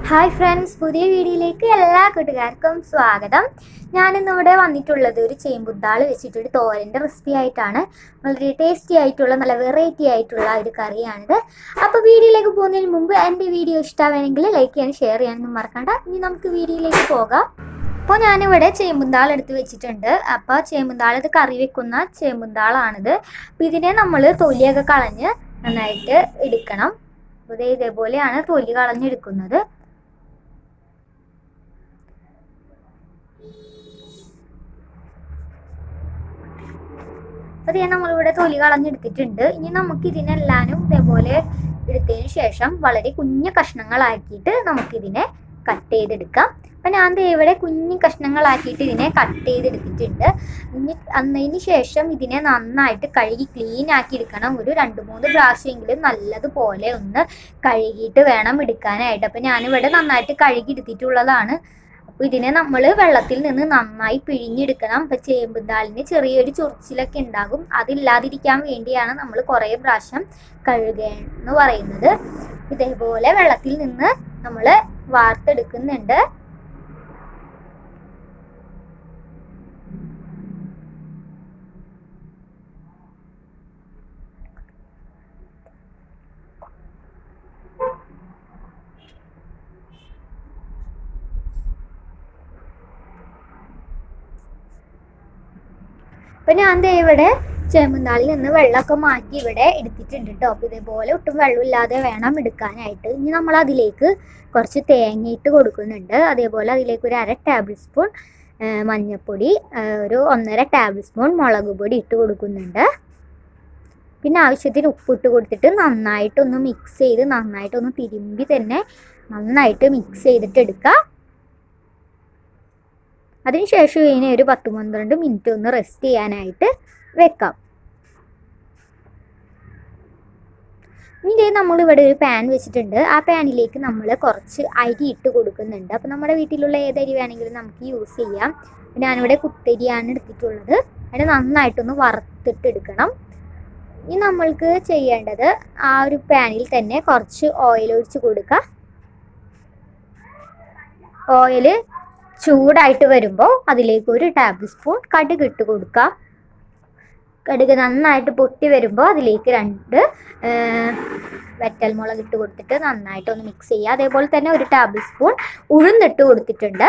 hi friends പുതിയ വീഡിയോയിലേക്ക് എല്ലാ കൂട്ടുകാർക്കും സ്വാഗതം ഞാനിന്ന് ഇവിടെ വന്നിട്ടുള്ളത് ഒരു ചേമ്പുത്താൾ വെച്ചിട്ടൊരു തോരൻ്റെ റെസിപ്പി ആയിട്ടാണ് വളരെ ടേസ്റ്റി ആയിട്ടുള്ള നല്ല വെറൈറ്റി ആയിട്ടുള്ള ഒരു കറിയാണിത് അപ്പോൾ വീഡിയോയിലേക്ക് പോകുന്നതിന് മുമ്പ് എൻ്റെ വീഡിയോ ഇഷ്ടമാണെങ്കിൽ ലൈക്ക് ചെയ്യാനും ഷെയർ ചെയ്യാനൊന്നും മറക്കണ്ട ഇനി നമുക്ക് വീഡിയോയിലേക്ക് പോകാം അപ്പോൾ ഞാനിവിടെ ചേമ്പുന്താൾ എടുത്ത് വെച്ചിട്ടുണ്ട് അപ്പോൾ ചേമ്പുന്താൾ ഇത് കറി വെക്കുന്ന ചേമ്പുന്താളാണിത് അപ്പോൾ ഇതിനെ നമ്മൾ തൊലിയൊക്കെ കളഞ്ഞ് നന്നായിട്ട് എടുക്കണം അപ്പോൾ ദേ ഇതേപോലെയാണ് തൊലി കളഞ്ഞെടുക്കുന്നത് അപ്പോൾ ഞാൻ നമ്മളിവിടെ തൊലി കളഞ്ഞെടുത്തിട്ടുണ്ട് ഇനി നമുക്ക് ഇതിനെല്ലാനും ഇതേപോലെ എടുത്തതിന് ശേഷം വളരെ കുഞ്ഞു കഷ്ണങ്ങളാക്കിയിട്ട് നമുക്കിതിനെ കട്ട് ചെയ്തെടുക്കാം അപ്പം ഞാൻ ദേ ഇവിടെ കുഞ്ഞു കഷ്ണങ്ങളാക്കിയിട്ട് ഇതിനെ കട്ട് ചെയ്തെടുത്തിട്ടുണ്ട് ഇനി അന്നതിന് ശേഷം ഇതിനെ നന്നായിട്ട് കഴുകി ക്ലീൻ ആക്കി എടുക്കണം ഒരു രണ്ട് മൂന്ന് പ്രാവശ്യമെങ്കിലും നല്ലതുപോലെ ഒന്ന് കഴുകിയിട്ട് വേണം എടുക്കാനായിട്ട് അപ്പം ഞാനിവിടെ നന്നായിട്ട് കഴുകി എടുത്തിട്ടുള്ളതാണ് അപ്പോൾ ഇതിനെ നമ്മൾ വെള്ളത്തിൽ നിന്ന് നന്നായി പിഴിഞ്ഞെടുക്കണം അപ്പം ചേമ്പുതാളിന് ചെറിയൊരു ചൊറിച്ചിലൊക്കെ ഉണ്ടാകും അതില്ലാതിരിക്കാൻ വേണ്ടിയാണ് നമ്മൾ കുറേ പ്രാവശ്യം കഴുകുക എന്ന് പറയുന്നത് ഇതേപോലെ വെള്ളത്തിൽ നിന്ന് നമ്മൾ വാർത്തെടുക്കുന്നുണ്ട് അപ്പൊ ഞാൻ ദേ ഇവിടെ ചേമ്പുന്നാളിൽ നിന്ന് വെള്ളമൊക്കെ മാറ്റി ഇവിടെ എടുത്തിട്ടുണ്ട് കേട്ടോ അപ്പൊ ഇതേപോലെ ഒട്ടും വെള്ളമില്ലാതെ വേണം എടുക്കാനായിട്ട് ഇനി നമ്മൾ അതിലേക്ക് കുറച്ച് തേങ്ങ ഇട്ട് കൊടുക്കുന്നുണ്ട് അതേപോലെ അതിലേക്ക് ഒരു അര ടേബിൾ സ്പൂൺ മഞ്ഞൾപ്പൊടി ആ, ഒരു ഒന്നര ടേബിൾ സ്പൂൺ മുളക് പൊടി ഇട്ട് കൊടുക്കുന്നുണ്ട് പിന്നെ ആവശ്യത്തിന് ഉപ്പിട്ട് കൊടുത്തിട്ട് നന്നായിട്ടൊന്ന് മിക്സ് ചെയ്ത് നന്നായിട്ടൊന്ന് തിരുമ്പി തന്നെ നന്നായിട്ട് മിക്സ് ചെയ്തിട്ട് എടുക്കുക അതിനുശേഷം ഇതിനെ ഒരു പത്ത് പന്ത്രണ്ട് മിനിറ്റ് ഒന്ന് റെസ്റ്റ് ചെയ്യാനായിട്ട് വെക്കാം ഇനി ദേ നമ്മളിവിടെ ഒരു പാൻ വെച്ചിട്ടുണ്ട് ആ പാനിലേക്ക് നമ്മൾ കുറച്ച് അരി ഇട്ട് കൊടുക്കുന്നുണ്ട് അപ്പം നമ്മുടെ വീട്ടിലുള്ള ഏത് അരി വേണമെങ്കിലും നമുക്ക് യൂസ് ചെയ്യാം ഞാനിവിടെ കുത്തരിയാണ് എടുത്തിട്ടുള്ളത് അതിന് നന്നായിട്ടൊന്ന് വറുത്തിട്ട് എടുക്കണം ഇനി നമ്മൾക്ക് ചെയ്യേണ്ടത് ആ ഒരു പാനിൽ തന്നെ കുറച്ച് ഓയിൽ ഒഴിച്ച് കൊടുക്കുക ഓയിൽ ചൂടായിട്ട് വരുമ്പോൾ അതിലേക്ക് ഒരു ടേബിൾ സ്പൂൺ കടുക് ഇട്ട് കൊടുക്കാം കടുക് നന്നായിട്ട് പൊട്ടി വരുമ്പോൾ അതിലേക്ക് രണ്ട് വെറ്റൽമുളക് ഇട്ട് കൊടുത്തിട്ട് നന്നായിട്ട് ഒന്ന് മിക്സ് ചെയ്യുക അതേപോലെ തന്നെ ഒരു ടേബിൾ സ്പൂൺ ഉഴുന്നിട്ട് കൊടുത്തിട്ടുണ്ട്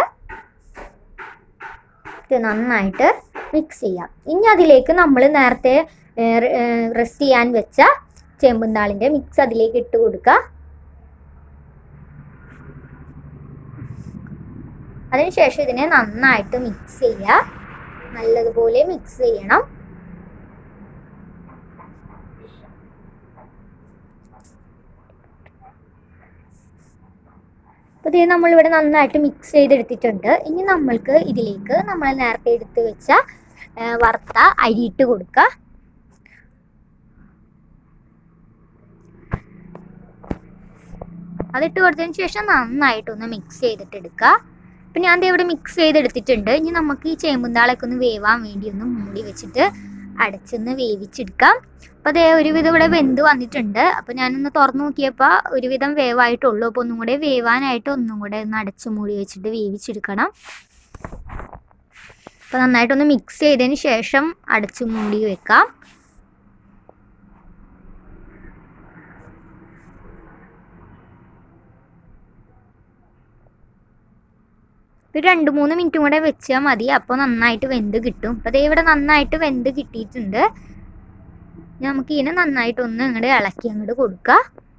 ഇത് നന്നായിട്ട് മിക്സ് ചെയ്യാം ഇനി അതിലേക്ക് നമ്മൾ നേരത്തെ റെസ്റ്റ് ചെയ്യാൻ വെച്ച ചേമ്പുന്താളിൻ്റെ മിക്സ് അതിലേക്ക് ഇട്ട് കൊടുക്കുക അതിനുശേഷം ഇതിനെ നന്നായിട്ട് മിക്സ് ചെയ്യുക നല്ലതുപോലെ മിക്സ് ചെയ്യണം അപ്പോൾ ഇത് നമ്മളിവിടെ നന്നായിട്ട് മിക്സ് ചെയ്തെടുത്തിട്ടുണ്ട് ഇനി നമ്മൾക്ക് ഇതിലേക്ക് നമ്മൾ നേരത്തെ എടുത്ത് വെച്ച ആ, വറുത്ത അരി ഇട്ട് കൊടുക്കുക അതിട്ട് കൊടുത്തതിന് ശേഷം നന്നായിട്ടൊന്ന് മിക്സ് ചെയ്തിട്ട് എടുക്കുക അപ്പം ഞാൻ ദേ ഇവിടെ മിക്സ് ചെയ്തെടുത്തിട്ടുണ്ട് ഇനി നമുക്ക് ഈ ചേമ്പുന്താളൊക്കെ ഒന്ന് വേവാൻ വേണ്ടി ഒന്ന് മൂടി വെച്ചിട്ട് അടച്ചൊന്ന് വേവിച്ചെടുക്കാം അപ്പോൾ അതേ ഒരുവിധം ഇവിടെ വെന്ത് വന്നിട്ടുണ്ട് അപ്പോൾ ഞാനൊന്ന് തുറന്നു നോക്കിയപ്പോൾ ഒരുവിധം വേവായിട്ടുള്ളൂ അപ്പോൾ ഒന്നും കൂടെ വേവാനായിട്ട് ഒന്നും കൂടെ ഒന്ന് അടച്ച് മൂടി വെച്ചിട്ട് വേവിച്ചെടുക്കണം അപ്പോൾ നന്നായിട്ടൊന്ന് മിക്സ് ചെയ്തതിന് ശേഷം അടച്ച് മൂടി വെക്കാം ഒരു രണ്ട് മൂന്ന് മിനിറ്റും കൂടെ വെച്ചാൽ മതി അപ്പോൾ നന്നായിട്ട് വെന്ത് കിട്ടും അപ്പോൾ ദേ ഇവിടെ നന്നായിട്ട് വെന്ത് കിട്ടിയിട്ടുണ്ട് ഇനി നമുക്ക് ഇതിനെ നന്നായിട്ടൊന്ന് അങ്ങോട്ട് ഇളക്കി അങ്ങോട്ട് കൊടുക്കുക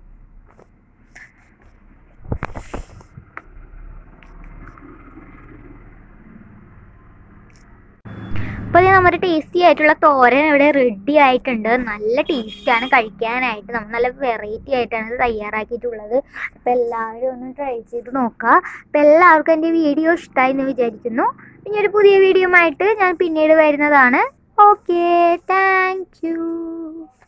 അപ്പോൾ ഇത് നമ്മുടെ ടേസ്റ്റി ആയിട്ടുള്ള തോരൻ ഇവിടെ റെഡി ആയിട്ടുണ്ട് നല്ല ടേസ്റ്റാണ് കഴിക്കാനായിട്ട് നമ്മൾ നല്ല വെറൈറ്റി ആയിട്ടാണ് ഇത് തയ്യാറാക്കിയിട്ടുള്ളത് അപ്പോൾ എല്ലാവരും ഒന്ന് ട്രൈ ചെയ്ത് നോക്കുക അപ്പോൾ എല്ലാവർക്കും എൻ്റെ വീഡിയോ ഇഷ്ടമായി എന്ന് വിചാരിക്കുന്നു ഇനി ഒരു പുതിയ വീഡിയോ ആയിട്ട് ഞാൻ പിന്നീട് വരുന്നതാണ് ഓക്കെ താങ്ക് യു